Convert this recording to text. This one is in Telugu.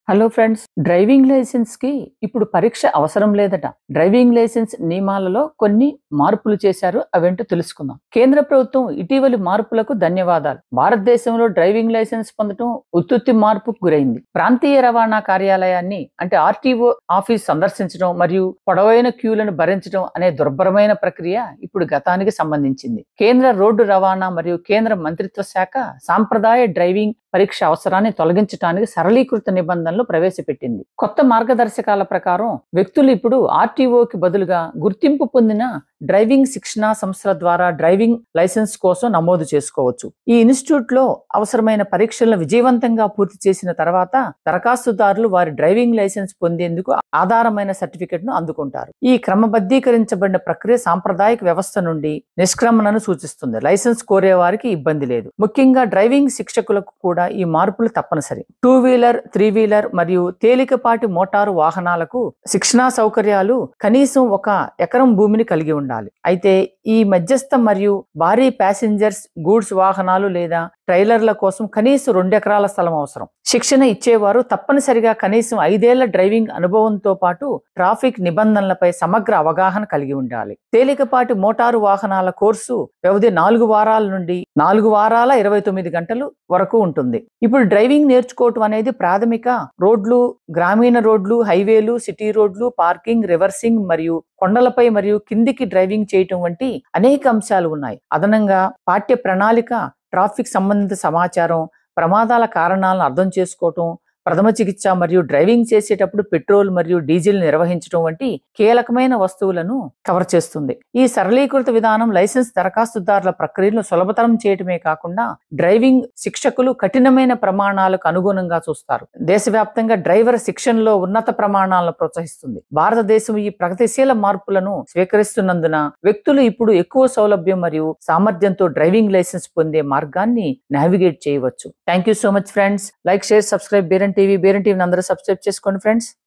హలో ఫ్రెండ్స్ డ్రైవింగ్ లైసెన్స్ కి ఇప్పుడు పరీక్ష అవసరం లేదట డ్రైవింగ్ లైసెన్స్ నియమాలలో కొన్ని మార్పులు చేశారు అవేంటో తెలుసుకుందాం కేంద్ర ప్రభుత్వం ఇటీవలి మార్పులకు ధన్యవాదాలు భారతదేశంలో డ్రైవింగ్ లైసెన్స్ పొందడం ఉత్తుత్తి మార్పుకు గురైంది ప్రాంతీయ రవాణా కార్యాలయాన్ని అంటే ఆర్టీఓ ఆఫీస్ సందర్శించడం మరియు పొడవైన క్యూలను భరించడం అనే దుర్భరమైన ప్రక్రియ ఇప్పుడు గతానికి సంబంధించింది కేంద్ర రోడ్డు రవాణా మరియు కేంద్ర మంత్రిత్వ శాఖ సాంప్రదాయ డ్రైవింగ్ పరీక్ష అవసరాన్ని తొలగించడానికి సరళీకృత నిబంధనలు ప్రవేశపెట్టింది కొత్త మార్గదర్శకాల ప్రకారం వ్యక్తులు ఇప్పుడు ఆర్టీఓకి బదులుగా గుర్తింపు పొందిన డ్రైవింగ్ శిక్షణా సంస్థల ద్వారా డ్రైవింగ్ లైసెన్స్ కోసం నమోదు చేసుకోవచ్చు ఈ ఇన్స్టిట్యూట్ లో అవసరమైన పరీక్షలను విజయవంతంగా పూర్తి చేసిన తర్వాత దరఖాస్తుదారులు వారి డ్రైవింగ్ లైసెన్స్ పొందేందుకు ఆధారమైన సర్టిఫికెట్ ను అందుకుంటారు ఈ క్రమబద్ధీకరించబడిన ప్రక్రియ సాంప్రదాయిక వ్యవస్థ నుండి నిష్క్రమణను సూచిస్తుంది లైసెన్స్ కోరే వారికి ఇబ్బంది లేదు ముఖ్యంగా డ్రైవింగ్ శిక్షకులకు కూడా ఈ మార్పులు తప్పనిసరి టూ వీలర్ త్రీ వీలర్ మరియు తేలికపాటి మోటారు వాహనాలకు శిక్షణా సౌకర్యాలు కనీసం ఒక ఎకరం భూమిని కలిగి ఉండాలి అయితే ఈ మధ్యస్థ మరియు భారీ ప్యాసింజర్స్ గూడ్స్ వాహనాలు లేదా ట్రైలర్ల కోసం కనీసం రెండు ఎకరాల స్థలం అవసరం శిక్షణ ఇచ్చేవారు తప్పనిసరిగా కనీసం ఐదేళ్ల డ్రైవింగ్ అనుభవంతో పాటు ట్రాఫిక్ నిబంధనలపై సమగ్ర అవగాహన కలిగి ఉండాలి తేలికపాటి మోటారు వాహనాల కోర్సు వ్యవధి నాలుగు వారాల నుండి నాలుగు వారాల ఇరవై తొమ్మిది గంటలు వరకు ఉంటుంది ఇప్పుడు డ్రైవింగ్ నేర్చుకోవటం అనేది ప్రాథమిక రోడ్లు గ్రామీణ రోడ్లు హైవేలు సిటీ రోడ్లు పార్కింగ్ రివర్సింగ్ మరియు కొండలపై మరియు కిందికి డ్రైవింగ్ చేయటం వంటి అనేక అంశాలు ఉన్నాయి అదనంగా పాఠ్య ప్రణాళిక ట్రాఫిక్ సంబంధిత సమాచారం ప్రమాదాల కారణాలను అర్థం చేసుకోవటం ప్రథమ చికిత్స మరియు డ్రైవింగ్ చేసేటప్పుడు పెట్రోల్ మరియు డీజిల్ నిర్వహించడం వంటి కీలకమైన వస్తువులను కవర్ చేస్తుంది ఈ సరళీకృత విధానం లైసెన్స్ దరఖాస్తుదారుల ప్రక్రియను సులభతరం చేయటమే కాకుండా డ్రైవింగ్ శిక్షకులు కఠినమైన ప్రమాణాలకు అనుగుణంగా చూస్తారు దేశవ్యాప్తంగా డ్రైవర్ శిక్షణలో ఉన్నత ప్రమాణాలను ప్రోత్సహిస్తుంది భారతదేశం ఈ ప్రగతిశీల మార్పులను స్వీకరిస్తున్నందున వ్యక్తులు ఇప్పుడు ఎక్కువ సౌలభ్యం మరియు సామర్థ్యంతో డ్రైవింగ్ లైసెన్స్ పొందే మార్గాన్ని నావిగేట్ చేయవచ్చు thank you so much friends like share subscribe బేరన్ టీవీ బేరన్ టీవీని అందరూ సబ్స్క్రైబ్ చేసుకోండి ఫ్రెండ్స్